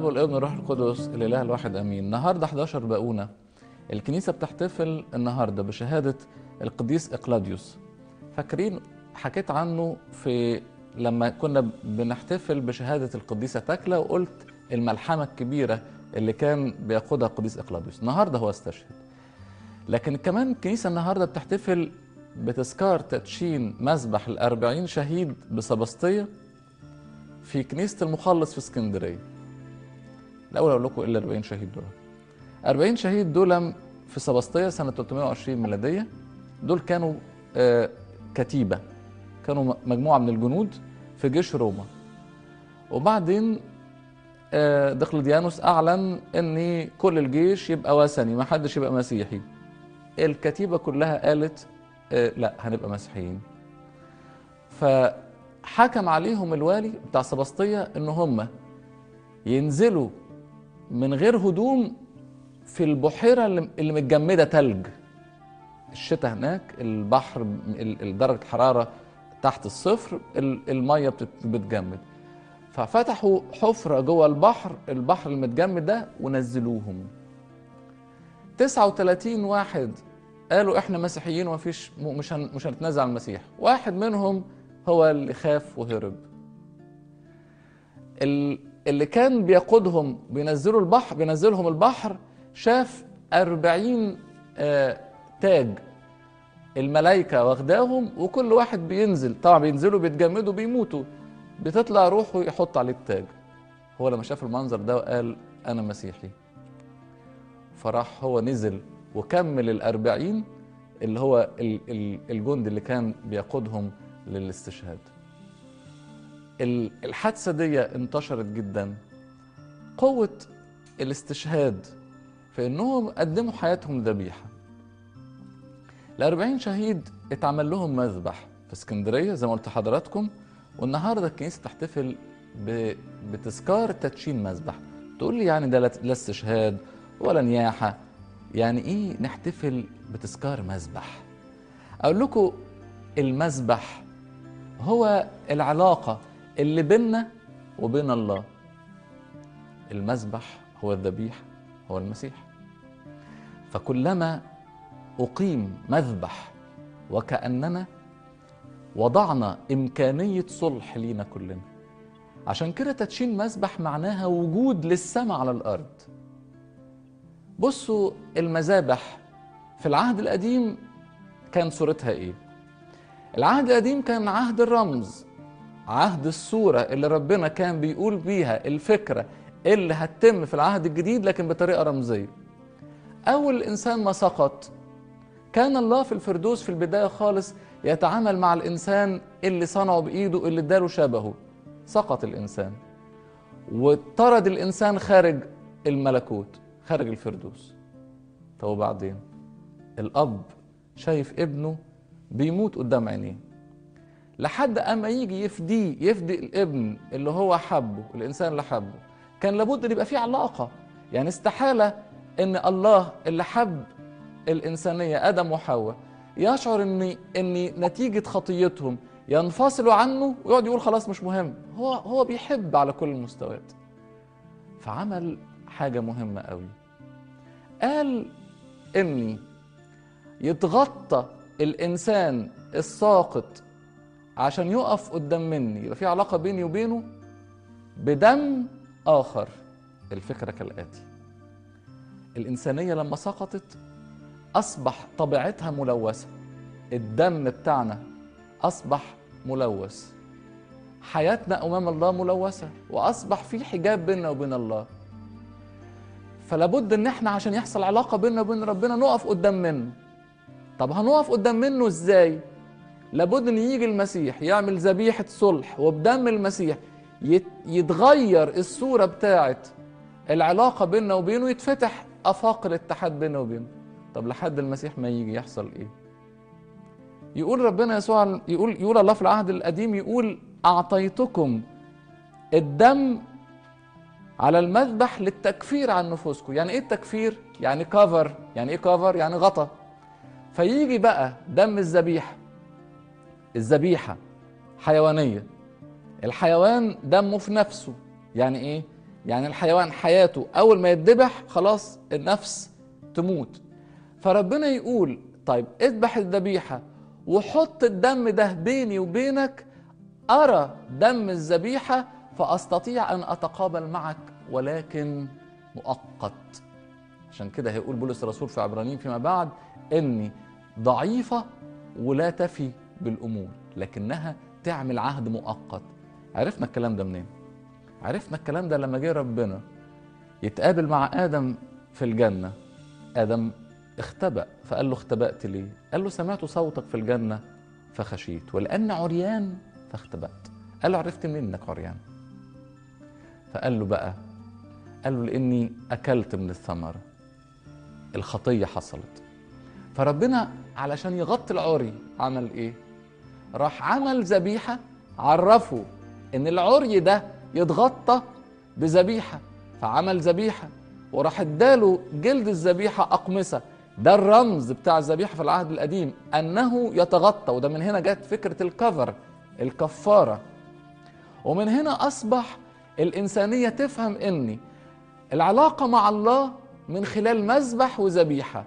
الاب والابن والروح القدس الاله الواحد امين النهارده 11 باقونه الكنيسه بتحتفل النهارده بشهاده القديس اقلاديوس فاكرين حكيت عنه في لما كنا بنحتفل بشهاده القديسه تكله وقلت الملحمه الكبيره اللي كان بيقودها القديس اقلاديوس النهارده هو استشهد لكن كمان الكنيسه النهارده بتحتفل بتذكار تدشين مذبح الأربعين شهيد بسبسطية في كنيسة المخلص في اسكندرية الأول أقول لكم إيه ال 40 شهيد دول 40 شهيد دول في سبسطية سنة 320 ميلادية دول كانوا آه كتيبة كانوا مجموعة من الجنود في جيش روما وبعدين آه دقلديانوس أعلن أن كل الجيش يبقى وثني ما حدش يبقى مسيحي الكتيبة كلها قالت آه لا هنبقى مسيحيين فحكم عليهم الوالي بتاع سبسطية ان هم ينزلوا من غير هدوم في البحيرة اللي متجمدة تلج الشتاء هناك البحر درجة الحرارة تحت الصفر المية بتتجمد ففتحوا حفرة جوه البحر البحر المتجمد ده ونزلوهم 39 واحد قالوا احنا مسيحيين ومفيش مش هن مش هنتنازل عن المسيح واحد منهم هو اللي خاف وهرب اللي كان بيقودهم بينزلوا البحر بينزلهم البحر شاف أربعين آه تاج الملائكة واخداهم وكل واحد بينزل طبعا بينزلوا بيتجمدوا بيموتوا بتطلع روحه يحط عليه التاج هو لما شاف المنظر ده وقال أنا مسيحي فراح هو نزل وكمل الأربعين اللي هو الجند اللي كان بيقودهم للاستشهاد الحادثة دي انتشرت جدا قوة الاستشهاد في انهم قدموا حياتهم ذبيحة الأربعين شهيد اتعمل لهم مذبح في اسكندرية زي ما قلت لحضراتكم والنهاردة الكنيسة تحتفل بتذكار تدشين مذبح تقول لي يعني ده لا استشهاد ولا نياحة يعني ايه نحتفل بتذكار مذبح اقول لكم المذبح هو العلاقة اللي بيننا وبين الله المذبح هو الذبيح هو المسيح فكلما أقيم مذبح وكأننا وضعنا إمكانية صلح لينا كلنا عشان كده تدشين مذبح معناها وجود للسماء على الأرض بصوا المذابح في العهد القديم كان صورتها ايه العهد القديم كان عهد الرمز عهد الصورة اللي ربنا كان بيقول بيها الفكرة اللي هتتم في العهد الجديد لكن بطريقة رمزية أول الإنسان ما سقط كان الله في الفردوس في البداية خالص يتعامل مع الإنسان اللي صنعه بإيده اللي اداله شبهه سقط الإنسان وطرد الإنسان خارج الملكوت خارج الفردوس طب وبعدين الاب شايف ابنه بيموت قدام عينيه لحد اما يجي يفديه يفدي الابن اللي هو حبه الانسان اللي حبه كان لابد ان يبقى في علاقه يعني استحاله ان الله اللي حب الانسانيه ادم وحواء يشعر ان ان نتيجه خطيتهم ينفصلوا عنه ويقعد يقول خلاص مش مهم هو هو بيحب على كل المستويات فعمل حاجه مهمه قوي قال اني يتغطى الانسان الساقط عشان يقف قدام مني يبقى في علاقه بيني وبينه بدم اخر الفكره كالاتي الانسانيه لما سقطت اصبح طبيعتها ملوثه الدم بتاعنا اصبح ملوث حياتنا امام الله ملوثه واصبح في حجاب بيننا وبين الله فلابد ان احنا عشان يحصل علاقه بيننا وبين ربنا نقف قدام منه طب هنقف قدام منه ازاي لابد ان يجي المسيح يعمل ذبيحه صلح وبدم المسيح يتغير الصوره بتاعه العلاقه بيننا وبينه يتفتح افاق الاتحاد بيننا وبينه طب لحد المسيح ما يجي يحصل ايه يقول ربنا يسوع يقول يقول الله في العهد القديم يقول اعطيتكم الدم على المذبح للتكفير عن نفوسكم يعني ايه التكفير يعني كفر يعني ايه كفر يعني غطا فيجي بقى دم الذبيحه الذبيحه حيوانيه الحيوان دمه في نفسه يعني ايه يعني الحيوان حياته اول ما يتذبح خلاص النفس تموت فربنا يقول طيب اذبح الذبيحه وحط الدم ده بيني وبينك ارى دم الذبيحه فاستطيع ان اتقابل معك ولكن مؤقت عشان كده هيقول بولس الرسول في عبرانيين فيما بعد اني ضعيفه ولا تفي بالامور لكنها تعمل عهد مؤقت عرفنا الكلام ده منين عرفنا الكلام ده لما جه ربنا يتقابل مع ادم في الجنه ادم اختبأ فقال له اختبأت ليه قال له سمعت صوتك في الجنه فخشيت ولان عريان فاختبأت قال له عرفت منين انك عريان فقال له بقى قال له لاني اكلت من الثمره الخطيه حصلت فربنا علشان يغطي العري عمل ايه راح عمل ذبيحه عرفه ان العري ده يتغطى بذبيحه فعمل ذبيحه وراح اداله جلد الذبيحه اقمصه ده الرمز بتاع الذبيحه في العهد القديم انه يتغطى وده من هنا جت فكره الكفر الكفاره ومن هنا اصبح الانسانيه تفهم ان العلاقه مع الله من خلال مذبح وذبيحه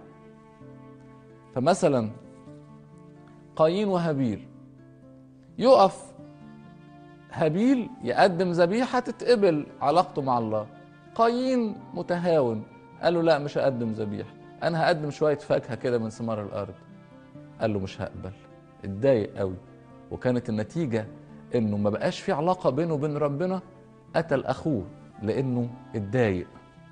فمثلا قايين وهابيل يقف هابيل يقدم ذبيحه تتقبل علاقته مع الله قايين متهاون قال له لا مش هقدم ذبيحه انا هقدم شويه فاكهه كده من ثمار الارض قال له مش هقبل اتضايق قوي وكانت النتيجه انه ما بقاش في علاقه بينه وبين ربنا قتل اخوه لانه اتضايق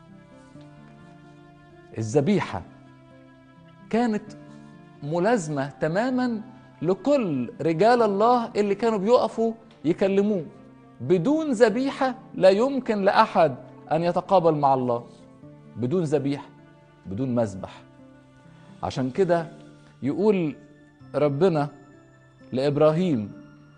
الذبيحه كانت ملازمه تماما لكل رجال الله اللي كانوا بيقفوا يكلموه بدون ذبيحه لا يمكن لاحد ان يتقابل مع الله بدون ذبيحه بدون مذبح عشان كده يقول ربنا لابراهيم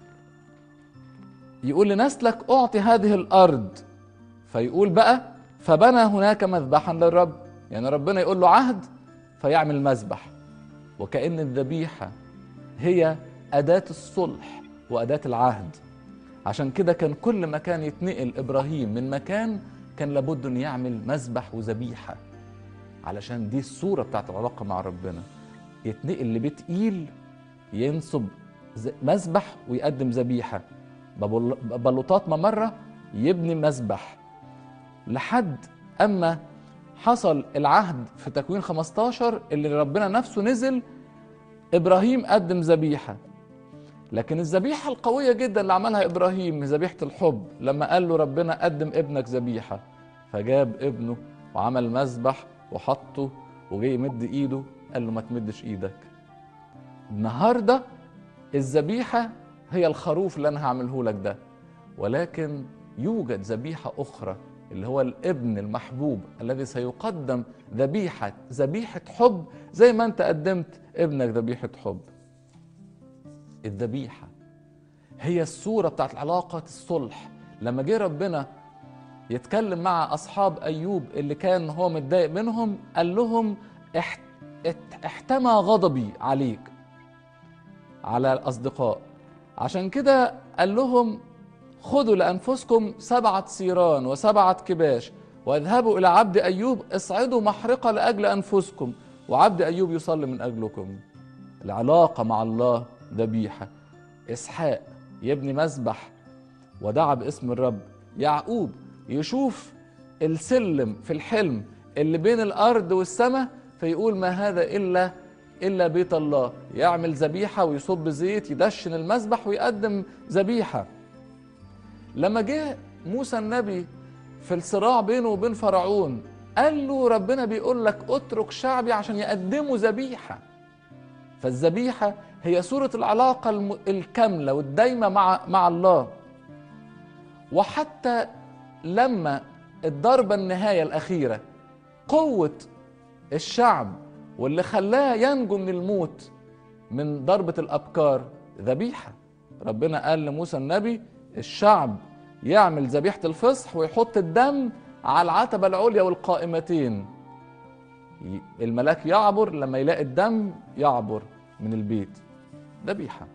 يقول لنسلك اعطي هذه الارض فيقول بقى فبنى هناك مذبحا للرب يعني ربنا يقول له عهد فيعمل مذبح وكأن الذبيحة هي أداة الصلح وأداة العهد عشان كده كان كل ما كان يتنقل إبراهيم من مكان كان لابد أن يعمل مذبح وذبيحة علشان دي الصورة بتاعت العلاقة مع ربنا يتنقل لبيت إيل ينصب مذبح ويقدم ذبيحة بلوطات ممرة يبني مذبح لحد أما حصل العهد في تكوين 15 اللي ربنا نفسه نزل ابراهيم قدم ذبيحه لكن الذبيحه القويه جدا اللي عملها ابراهيم ذبيحه الحب لما قال له ربنا قدم ابنك ذبيحه فجاب ابنه وعمل مذبح وحطه وجي يمد ايده قال له ما تمدش ايدك النهارده الذبيحه هي الخروف اللي انا هعمله لك ده ولكن يوجد ذبيحه اخرى اللي هو الابن المحبوب الذي سيقدم ذبيحة ذبيحة حب زي ما انت قدمت ابنك ذبيحة حب الذبيحة هي الصورة بتاعت علاقة الصلح لما جه ربنا يتكلم مع أصحاب أيوب اللي كان هو متضايق منهم قال لهم احتمى غضبي عليك على الأصدقاء عشان كده قال لهم خذوا لأنفسكم سبعة سيران وسبعة كباش واذهبوا إلى عبد أيوب اصعدوا محرقة لأجل أنفسكم وعبد أيوب يصلي من أجلكم العلاقة مع الله ذبيحة إسحاق يبني مذبح ودعا باسم الرب يعقوب يشوف السلم في الحلم اللي بين الأرض والسماء فيقول ما هذا إلا إلا بيت الله يعمل ذبيحة ويصب زيت يدشن المذبح ويقدم ذبيحة لما جه موسى النبي في الصراع بينه وبين فرعون قال له ربنا بيقول لك اترك شعبي عشان يقدموا ذبيحه فالذبيحه هي صوره العلاقه الكامله والدايمه مع مع الله وحتى لما الضربه النهايه الاخيره قوه الشعب واللي خلاه ينجو من الموت من ضربه الابكار ذبيحه ربنا قال لموسى النبي الشعب يعمل ذبيحة الفصح ويحط الدم على العتبة العليا والقائمتين الملاك يعبر لما يلاقي الدم يعبر من البيت ذبيحة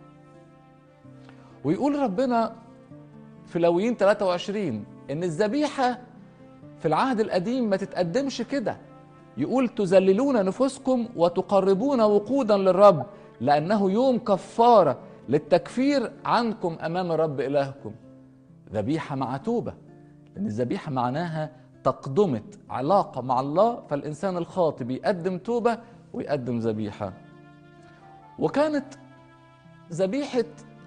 ويقول ربنا في لويين 23 ان الذبيحة في العهد القديم ما تتقدمش كده يقول تذللون نفوسكم وتقربون وقودا للرب لأنه يوم كفارة للتكفير عنكم أمام الرب إلهكم ذبيحة مع توبة لأن الذبيحة معناها تقدمة علاقة مع الله فالإنسان الخاطئ بيقدم توبة ويقدم ذبيحة وكانت ذبيحة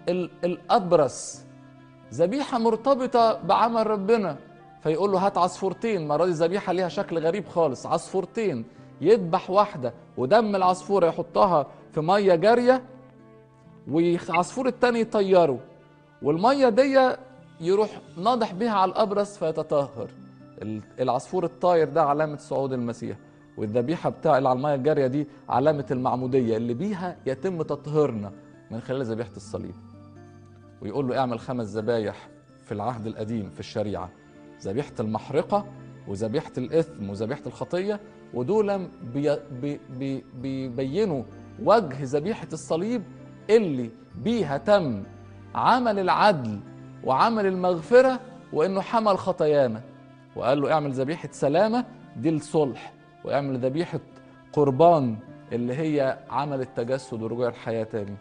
الأبرص ذبيحة مرتبطة بعمل ربنا فيقول له هات عصفورتين المرة دي ذبيحة ليها شكل غريب خالص عصفورتين يذبح واحدة ودم العصفورة يحطها في مية جارية والعصفور التاني يطيره والمية دي يروح ناضح بيها على الأبرص فيتطهر العصفور الطاير ده علامة صعود المسيح والذبيحة بتاع اللي على المية الجارية دي علامة المعمودية اللي بيها يتم تطهيرنا من خلال ذبيحة الصليب ويقول له اعمل خمس ذبايح في العهد القديم في الشريعة ذبيحة المحرقة وذبيحة الإثم وذبيحة الخطية ودول بي بي بي بيبينوا وجه ذبيحة الصليب اللي بيها تم عمل العدل وعمل المغفرة وإنه حمل خطايانا وقال له اعمل ذبيحة سلامة دي الصلح واعمل ذبيحة قربان اللي هي عمل التجسد ورجوع الحياة تاني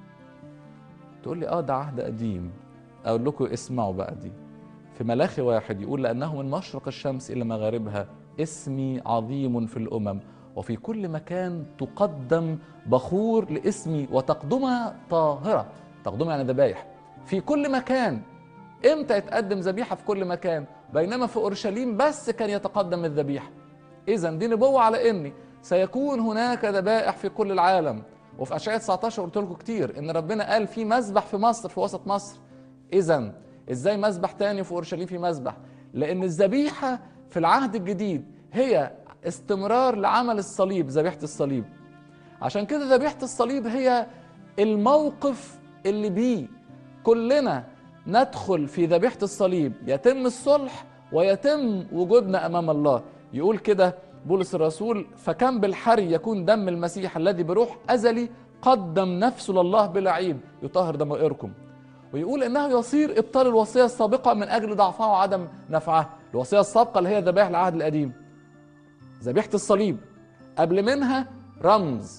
تقول لي اه ده عهد قديم اقول لكم اسمعوا بقى دي في ملاخي واحد يقول لأنه من مشرق الشمس إلى مغاربها اسمي عظيم في الأمم وفي كل مكان تقدم بخور لاسمي وتقدمها طاهرة تقدمها يعني ذبايح في كل مكان امتى يتقدم ذبيحة في كل مكان بينما في أورشليم بس كان يتقدم الذبيحة إذا دي نبوة على إني سيكون هناك ذبائح في كل العالم وفي أشعياء 19 قلت لكم كتير إن ربنا قال في مذبح في مصر في وسط مصر إذا ازاي مذبح تاني في اورشليم في مذبح لان الذبيحه في العهد الجديد هي استمرار لعمل الصليب ذبيحه الصليب عشان كده ذبيحه الصليب هي الموقف اللي بيه كلنا ندخل في ذبيحه الصليب يتم الصلح ويتم وجودنا امام الله يقول كده بولس الرسول فكم بالحري يكون دم المسيح الذي بروح ازلي قدم نفسه لله بلا عيب يطهر ضمائركم ويقول انه يصير ابطال الوصيه السابقه من اجل ضعفها وعدم نفعها الوصيه السابقه اللي هي ذبائح العهد القديم ذبيحه الصليب قبل منها رمز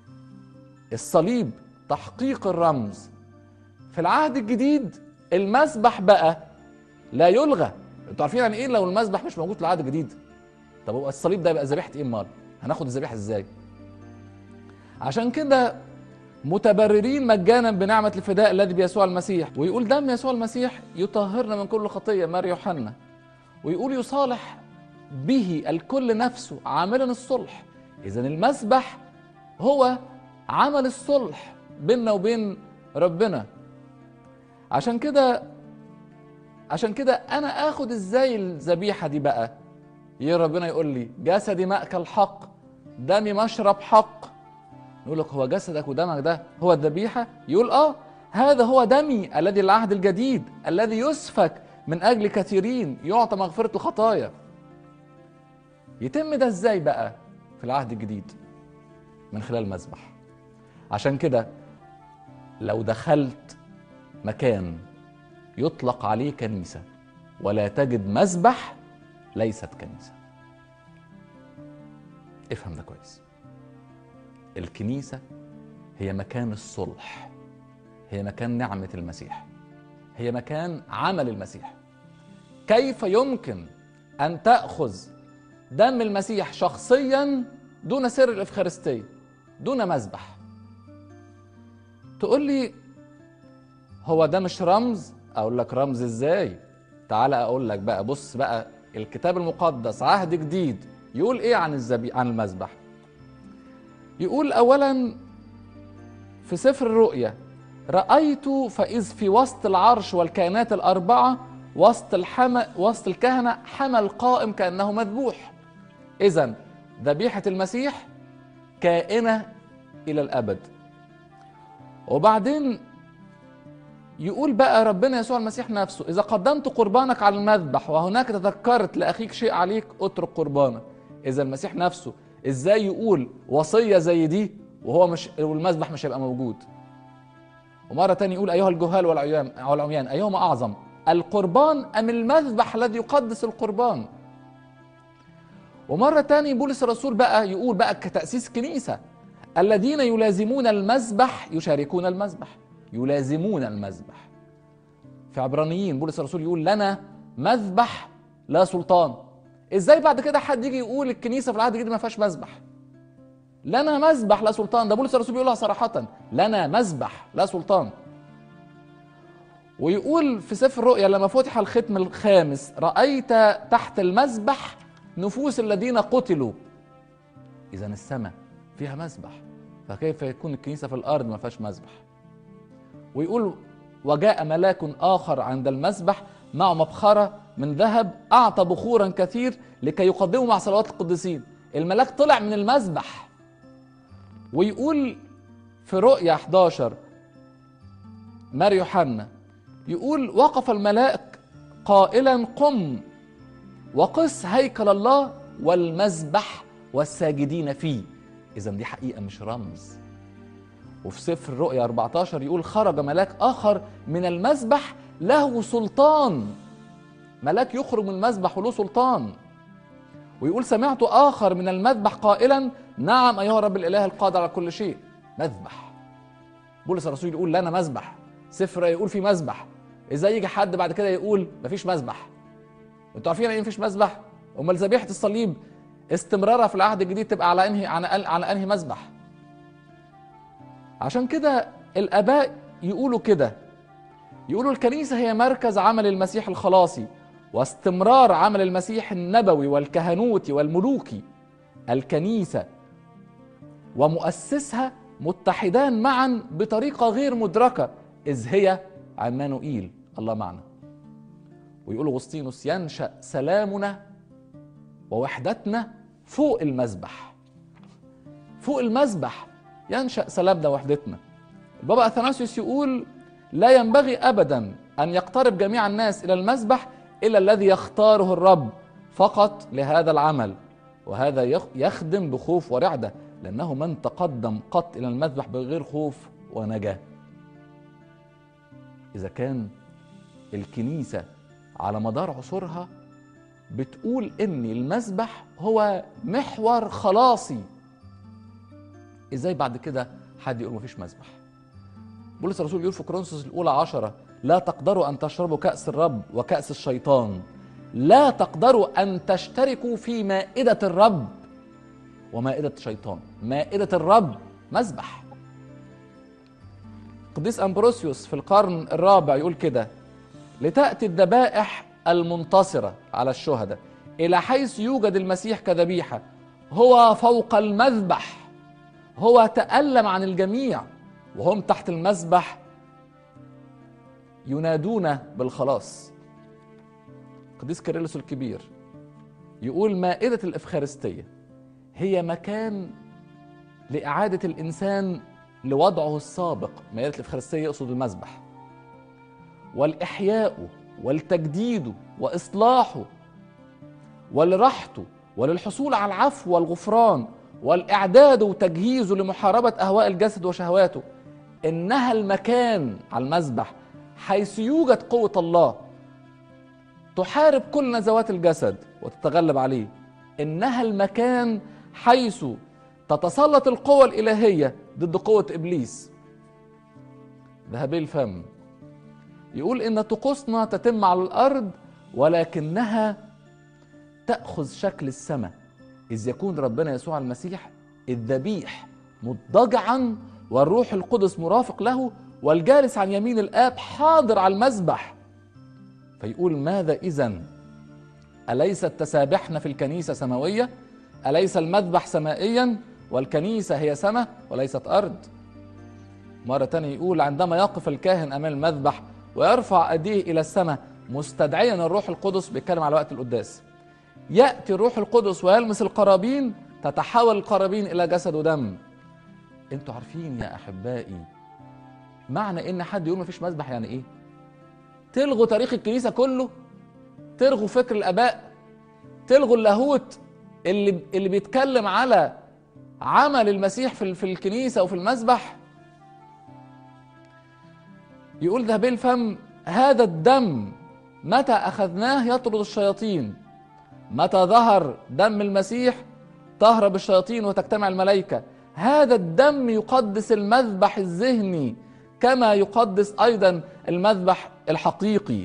الصليب تحقيق الرمز في العهد الجديد المسبح بقى لا يلغى انتوا عارفين يعني ايه لو المسبح مش موجود في العهد الجديد طب هو الصليب ده يبقى ذبيحه ايه امال هناخد الذبيحه ازاي عشان كده متبررين مجانا بنعمة الفداء الذي بيسوع المسيح ويقول دم يسوع المسيح يطهرنا من كل خطية مار يوحنا ويقول يصالح به الكل نفسه عاملا الصلح إذا المسبح هو عمل الصلح بيننا وبين ربنا عشان كده عشان كده انا اخد ازاي الذبيحه دي بقى يا ربنا يقول لي جسدي ماكل حق دمي مشرب حق نقول لك هو جسدك ودمك ده هو الذبيحة يقول اه هذا هو دمي الذي العهد الجديد الذي يسفك من أجل كثيرين يعطى مغفرة الخطايا يتم ده ازاي بقى في العهد الجديد من خلال المذبح عشان كده لو دخلت مكان يطلق عليه كنيسة ولا تجد مذبح ليست كنيسة افهم ده كويس الكنيسة هي مكان الصلح هي مكان نعمة المسيح هي مكان عمل المسيح كيف يمكن أن تأخذ دم المسيح شخصيا دون سر الإفخارستية دون مذبح تقول لي هو ده مش رمز أقول لك رمز إزاي تعال أقول لك بقى بص بقى الكتاب المقدس عهد جديد يقول إيه عن الزبي عن المذبح يقول اولا في سفر الرؤيا رايت فاذ في وسط العرش والكائنات الاربعه وسط الحم وسط الكهنه حمل قائم كانه مذبوح اذا ذبيحه المسيح كائنه الى الابد وبعدين يقول بقى ربنا يسوع المسيح نفسه اذا قدمت قربانك على المذبح وهناك تذكرت لاخيك شيء عليك اترك قربانك اذا المسيح نفسه ازاي يقول وصيه زي دي وهو مش والمذبح مش هيبقى موجود ومره تانية يقول ايها الجهال والعيان والعميان ايهما اعظم القربان ام المذبح الذي يقدس القربان ومرة تاني بولس الرسول بقى يقول بقى كتأسيس كنيسة الذين يلازمون المذبح يشاركون المذبح يلازمون المذبح في عبرانيين بولس الرسول يقول لنا مذبح لا سلطان ازاي بعد كده حد يجي يقول الكنيسه في العهد الجديد ما فيهاش مذبح لنا مذبح لا سلطان ده بولس الرسول بيقولها صراحه لنا مذبح لا سلطان ويقول في سفر الرؤيا لما فتح الختم الخامس رايت تحت المذبح نفوس الذين قتلوا اذا السماء فيها مذبح فكيف يكون الكنيسه في الارض ما فيهاش مذبح ويقول وجاء ملاك اخر عند المذبح معه مبخره من ذهب اعطى بخورا كثير لكي يقدمه مع صلوات القديسين الملاك طلع من المذبح ويقول في رؤيا 11 مار يوحنا يقول وقف الملاك قائلا قم وقس هيكل الله والمذبح والساجدين فيه اذا دي حقيقه مش رمز وفي سفر الرؤيا 14 يقول خرج ملاك اخر من المذبح له سلطان ملاك يخرج من المذبح وله سلطان ويقول سمعت اخر من المذبح قائلا نعم ايها الرب الاله القادر على كل شيء مذبح بولس الرسول يقول لنا مذبح سفر يقول في مذبح ازاي يجي حد بعد كده يقول مفيش مذبح انتوا عارفين يعني ايه مفيش مذبح امال ذبيحه الصليب استمرارها في العهد الجديد تبقى على انهي على, على انهي مذبح عشان كده الاباء يقولوا كده يقولوا الكنيسه هي مركز عمل المسيح الخلاصي واستمرار عمل المسيح النبوي والكهنوتي والملوكي الكنيسه ومؤسسها متحدان معا بطريقه غير مدركه اذ هي عمانوئيل الله معنا ويقول اغسطينوس ينشا سلامنا ووحدتنا فوق المذبح فوق المذبح ينشا سلامنا وحدتنا البابا اثناسيوس يقول لا ينبغي ابدا ان يقترب جميع الناس الى المذبح الا الذي يختاره الرب فقط لهذا العمل وهذا يخدم بخوف ورعده لانه من تقدم قط الى المذبح بغير خوف ونجاه اذا كان الكنيسه على مدار عصورها بتقول ان المذبح هو محور خلاصي ازاي بعد كده حد يقول مفيش مذبح بولس الرسول يقول في كورنثوس الاولى عشرة لا تقدروا ان تشربوا كاس الرب وكاس الشيطان لا تقدروا ان تشتركوا في مائده الرب ومائده الشيطان مائده الرب مذبح قديس امبروسيوس في القرن الرابع يقول كده لتاتي الذبائح المنتصره على الشهداء الى حيث يوجد المسيح كذبيحه هو فوق المذبح هو تألم عن الجميع وهم تحت المذبح ينادون بالخلاص قديس كيرلس الكبير يقول مائدة الإفخارستية هي مكان لإعادة الإنسان لوضعه السابق مائدة الإفخارستية يقصد المذبح والإحياء والتجديد وإصلاحه ولراحته وللحصول على العفو والغفران والإعداد وتجهيزه لمحاربة أهواء الجسد وشهواته إنها المكان على المذبح حيث يوجد قوة الله تحارب كل نزوات الجسد وتتغلب عليه إنها المكان حيث تتسلط القوة الإلهية ضد قوة إبليس ذهبي الفم يقول إن طقوسنا تتم على الأرض ولكنها تأخذ شكل السماء إذ يكون ربنا يسوع المسيح الذبيح مضطجعا والروح القدس مرافق له والجالس عن يمين الآب حاضر على المذبح فيقول ماذا إذا أليست تسابحنا في الكنيسة سماوية أليس المذبح سمائيا والكنيسة هي سماء وليست أرض مرة تانية يقول عندما يقف الكاهن أمام المذبح ويرفع أيديه إلى السماء مستدعيا الروح القدس بيتكلم على وقت القداس ياتي الروح القدس ويلمس القرابين تتحول القرابين الى جسد ودم انتوا عارفين يا احبائي معنى ان حد يقول مفيش مذبح يعني ايه تلغوا تاريخ الكنيسه كله تلغوا فكر الاباء تلغوا اللاهوت اللي اللي بيتكلم على عمل المسيح في في الكنيسه وفي المذبح يقول ذهبي الفم هذا الدم متى اخذناه يطرد الشياطين متى ظهر دم المسيح تهرب الشياطين وتجتمع الملائكة هذا الدم يقدس المذبح الذهني كما يقدس أيضا المذبح الحقيقي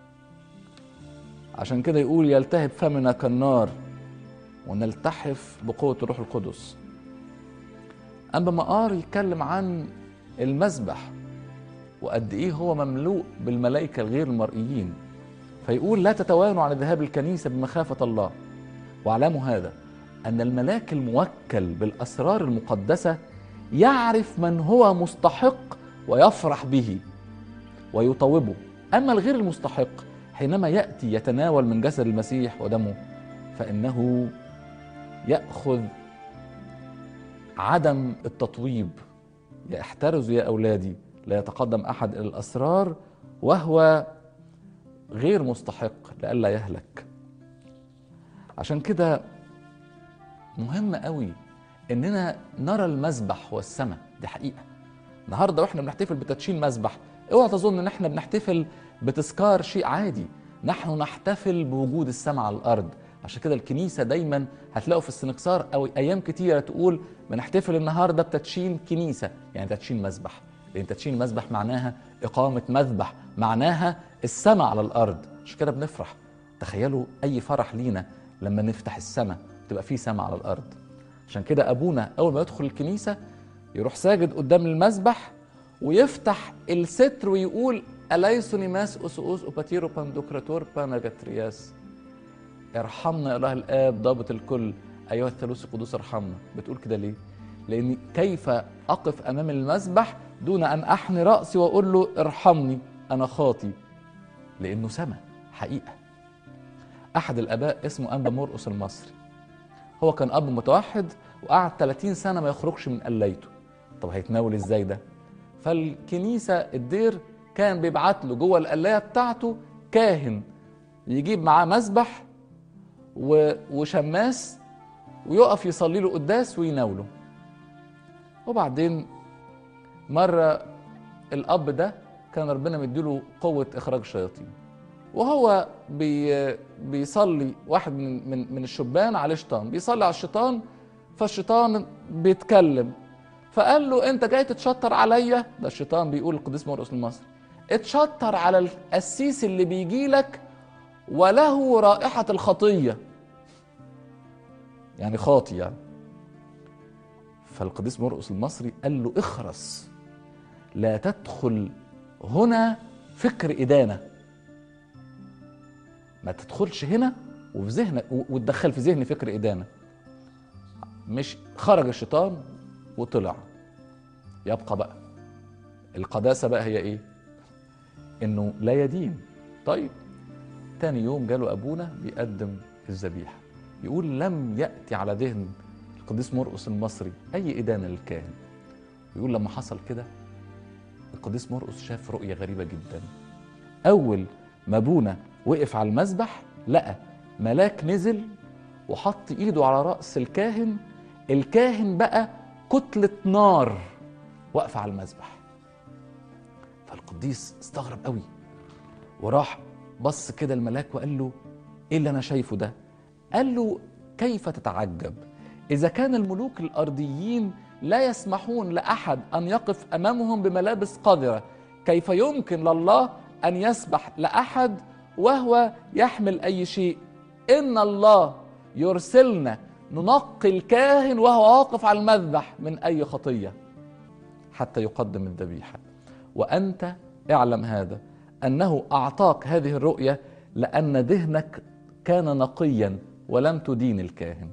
عشان كده يقول يلتهب فمنا كالنار ونلتحف بقوة الروح القدس أما مقار يتكلم عن المذبح وقد إيه هو مملوء بالملائكة الغير المرئيين فيقول لا تتوانوا عن الذهاب الكنيسة بمخافة الله واعلموا هذا أن الملاك الموكل بالأسرار المقدسة يعرف من هو مستحق ويفرح به ويطوبه أما الغير المستحق حينما يأتي يتناول من جسد المسيح ودمه فإنه يأخذ عدم التطويب احترزوا يا أولادي لا يتقدم أحد إلى الأسرار وهو غير مستحق لئلا يهلك عشان كده مهم قوي اننا نرى المذبح والسماء دي حقيقه النهارده واحنا بنحتفل بتدشين مذبح اوعى تظن ان احنا بنحتفل بتذكار شيء عادي نحن نحتفل بوجود السماء على الارض عشان كده الكنيسه دايما هتلاقوا في السنكسار او ايام كتيره تقول بنحتفل النهارده بتدشين كنيسه يعني تدشين مذبح لان تدشين المذبح معناها اقامه مذبح معناها السماء على الارض عشان كده بنفرح تخيلوا اي فرح لينا لما نفتح السماء تبقى في سماء على الارض عشان كده ابونا اول ما يدخل الكنيسه يروح ساجد قدام المذبح ويفتح الستر ويقول أليسوني ماس أسؤوس أوباتيرو باندوكراتور باناجاترياس ارحمنا يا إله الآب ضابط الكل أيها الثالوث القدوس ارحمنا بتقول كده ليه؟ لأن كيف أقف أمام المذبح دون أن أحني رأسي وأقول له ارحمني أنا خاطي لأنه سما حقيقة أحد الآباء اسمه أنبا مرقس المصري هو كان أب متوحد وقعد 30 سنة ما يخرجش من قلايته طب هيتناول إزاي ده؟ فالكنيسة الدير كان بيبعت له جوه القلاية بتاعته كاهن يجيب معاه مسبح وشماس ويقف يصلي له قداس ويناوله وبعدين مرة الأب ده كان ربنا مديله قوة إخراج الشياطين وهو بي بيصلي واحد من من من الشبان عليه شيطان بيصلي على الشيطان فالشيطان بيتكلم فقال له انت جاي تتشطر عليا ده الشيطان بيقول القديس مرقس المصري اتشطر على القسيس اللي بيجي لك وله رائحة الخطية يعني خاطي يعني فالقديس مرقس المصري قال له اخرس لا تدخل هنا فكر إدانة ما تدخلش هنا وفي ذهنك وتدخل في ذهني فكر إدانة مش خرج الشيطان وطلع يبقى بقى القداسة بقى هي ايه انه لا يدين طيب تاني يوم جاله ابونا بيقدم الذبيحة يقول لم يأتي على ذهن القديس مرقس المصري اي ادانة للكاهن يقول لما حصل كده القديس مرقس شاف رؤية غريبة جدا اول ما ابونا وقف على المذبح لقى ملاك نزل وحط ايده على رأس الكاهن الكاهن بقى كتلة نار واقفة على المذبح فالقديس استغرب قوي وراح بص كده الملاك وقال له ايه اللي انا شايفه ده قال له كيف تتعجب اذا كان الملوك الارضيين لا يسمحون لاحد ان يقف امامهم بملابس قذره كيف يمكن لله ان يسمح لاحد وهو يحمل اي شيء ان الله يرسلنا ننقي الكاهن وهو واقف على المذبح من اي خطيه حتى يقدم الذبيحه وانت اعلم هذا انه اعطاك هذه الرؤيه لان ذهنك كان نقيا ولم تدين الكاهن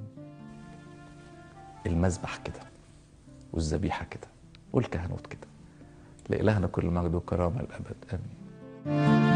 المذبح كده والذبيحه كده والكهنوت كده لإلهنا كل مجد وكرامه الابد امين